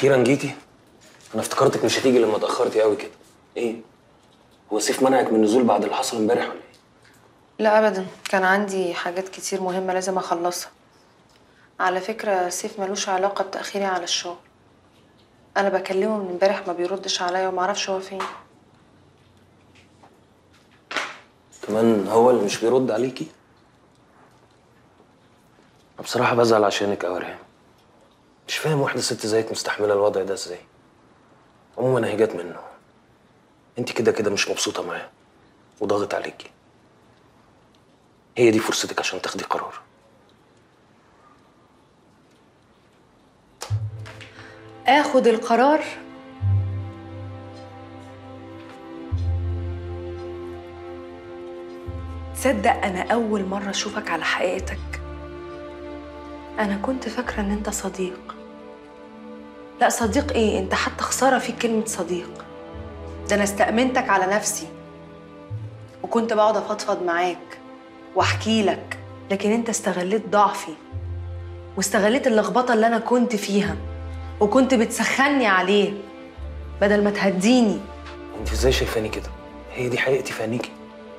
اخيرا جيتي انا افتكرتك مش هتيجي لما اتاخرتي قوي كده ايه هو سيف منعك من النزول بعد اللي حصل امبارح ولا ايه لا ابدا كان عندي حاجات كتير مهمة لازم اخلصها على فكرة سيف ملوش علاقة بتأخيري على الشغل انا بكلمه من امبارح ما بيردش عليا ومعرفش هو فين كمان هو اللي مش بيرد عليكي أنا بصراحه بزعل عشانك قوي يا ريهام مش فاهم واحده ست زيك مستحمله الوضع ده ازاي عموما هي جت منه انت كده كده مش مبسوطه معاه وضاغط عليكي هي دي فرصتك عشان تاخدي قرار اخد القرار تصدق انا اول مرة اشوفك على حقيقتك انا كنت فاكرة ان انت صديق لا صديق ايه انت حتى خسارة فيك كلمة صديق ده انا استأمنتك على نفسي وكنت بقعد افضفض معاك واحكي لك لكن انت استغليت ضعفي واستغليت اللخبطة اللي انا كنت فيها وكنت بتسخني عليه بدل ما تهديني انت ازاي شايفاني كده هي دي حقيقتي في عينيكي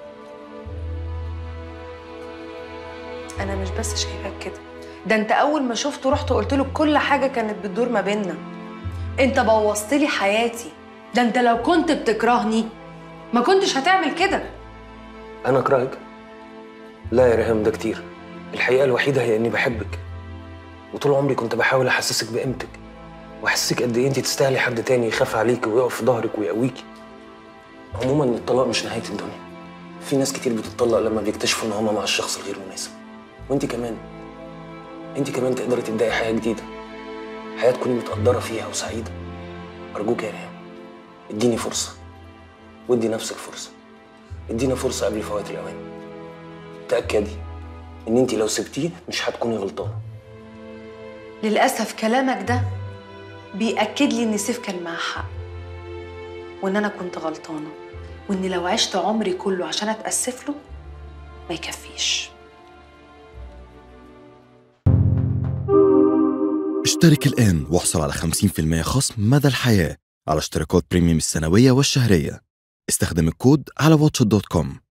انا مش بس شايفاك كده ده انت اول ما شفته رحت قلت له كل حاجه كانت بتدور ما بيننا انت بوظت لي حياتي ده انت لو كنت بتكرهني ما كنتش هتعمل كده انا اكرهك لا يا ريهام ده كتير الحقيقه الوحيده هي اني بحبك وطول عمري كنت بحاول احسسك بقيمتك واحسسك قد ايه انت تستاهلي حد تاني يخاف عليك ويقف في ظهرك ويقويكي عموما الطلاق مش نهايه الدنيا في ناس كتير بتطلق لما بيكتشفوا ان هما مع الشخص الغير مناسب وانت كمان انت كمان تقدري تبداي حياه جديده حياه تكوني متقدره فيها وسعيده ارجوك يا ريهام اديني فرصه وادي نفسك فرصه ادينا فرصه قبل فوات الاوان تاكدي ان انت لو سبتيه مش هتكوني غلطانه للاسف كلامك ده بيأكد لي ان سيف كان معاه حق وان انا كنت غلطانه وان لو عشت عمري كله عشان اتاسف له ما يكفيش اشترك الآن واحصل على 50% خصم مدى الحياة على اشتراكات بريميوم السنوية والشهرية استخدم الكود على واتش دوت كوم